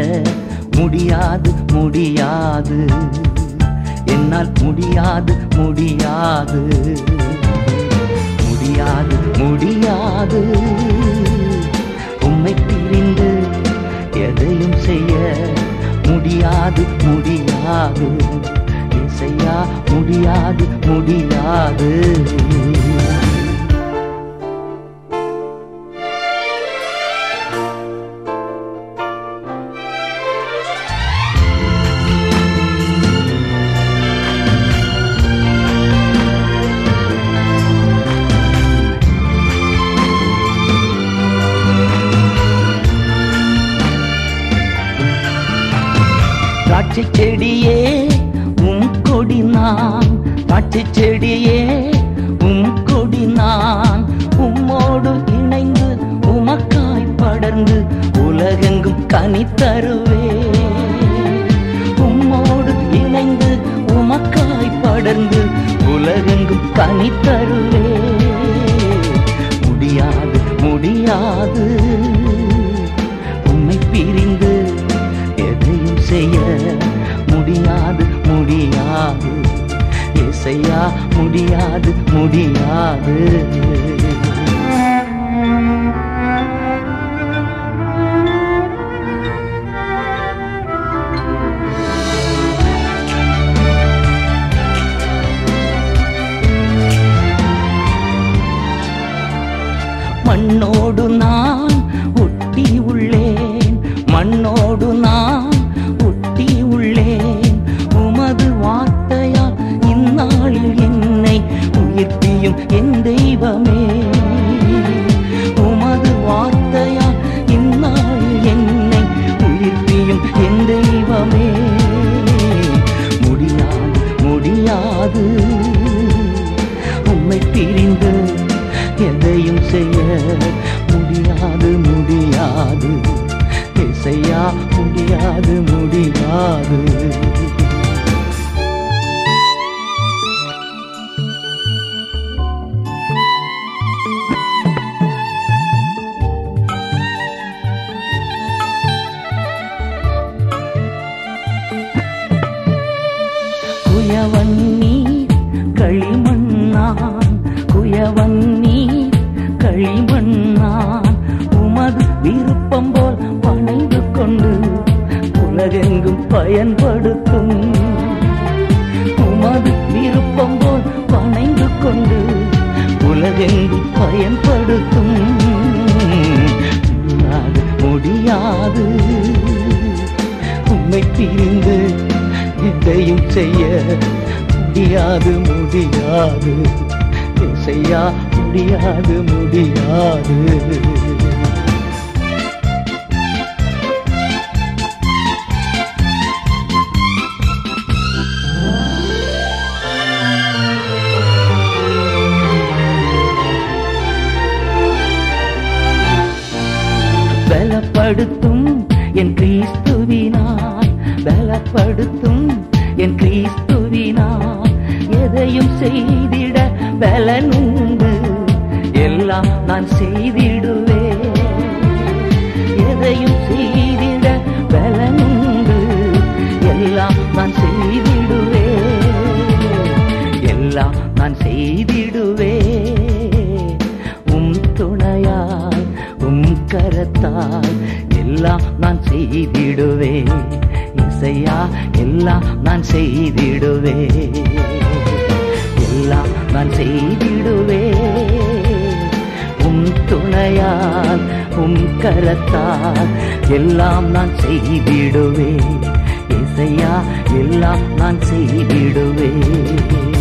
முடியாது முடியாது என்னால் முடியாது முடியாது முடியாது முடியாது உம்மை பிரிந்து எதையும் செய்ய முடியாது முடியாது இசையா முடியாது முடியாது திராட்சை செடியே உம் கொடி நான் திராட்சை செடியே உம் கொடி நான் உம்மோடு இணைந்து உமக்காய் படர்ந்து உலகெங்கும் கனி தருவே உம்மோடு இணைந்து உமக்காய் படர்ந்து உலகெங்கும் கனி தருவே முடியாது முடியாது உம்மை பிரிந்து எதையும் செய்ய முடியாது முடியாது இசையா முடியாது முடியாது மண்ணோடு நான் ஒட்டி உள்ளேன் மண்ணோடு நான் ஒட்டி உள்ளேன் உமது வார்த்தையால் இந்நாளில் என்னை உயிர்ப்பியும் என் தெய்வமே உமது வார்த்தையால் இந்நாளில் என்னை உயிர்ப்பியும் என் தெய்வமே முடியாது முடியாது உம்மை பிரிந்து எதையும் செய்ய முடியாது முடியாது இசையா முடியாது முடியாது குயவன் நீ களிமண்ணான் குயவன் நீ களிமண்ணான் உமது விருப்பம் போல் பணைந்து கொண்டு உலகெங்கும் பயன்படுத்தும் உமது விருப்பம் போல் பணைந்து கொண்டு உலகெங்கும் பயன்படுத்தும் முடியாது முடியாது உம்மை பிரிந்து எதையும் செய்ய முடியாது முடியாது செய்யா முடியாது முடியாது பலப்படுத்தும் என் கிறிஸ்துவினால் பலப்படுத்தும் என் கிறிஸ்துவினால் எதையும் செய்திட பலனுண்டு எல்லாம் நான் செய்திடுவே எதையும் செய்திட பலனுண்டு எல்லாம் நான் செய்திடுவே எல்லாம் நான் செய்திடுவே உம் துணையால் உம் கரத்தால் எல்லாம் நான் செய்திடுவே இசையா எல்லாம் நான் செய்திடுவே எல்லாம் நான் செய்திடுவே உம் துணையால் உம் கரத்தால் எல்லாம் நான் செய்திடுவே இசையா எல்லாம் நான் செய்திடுவே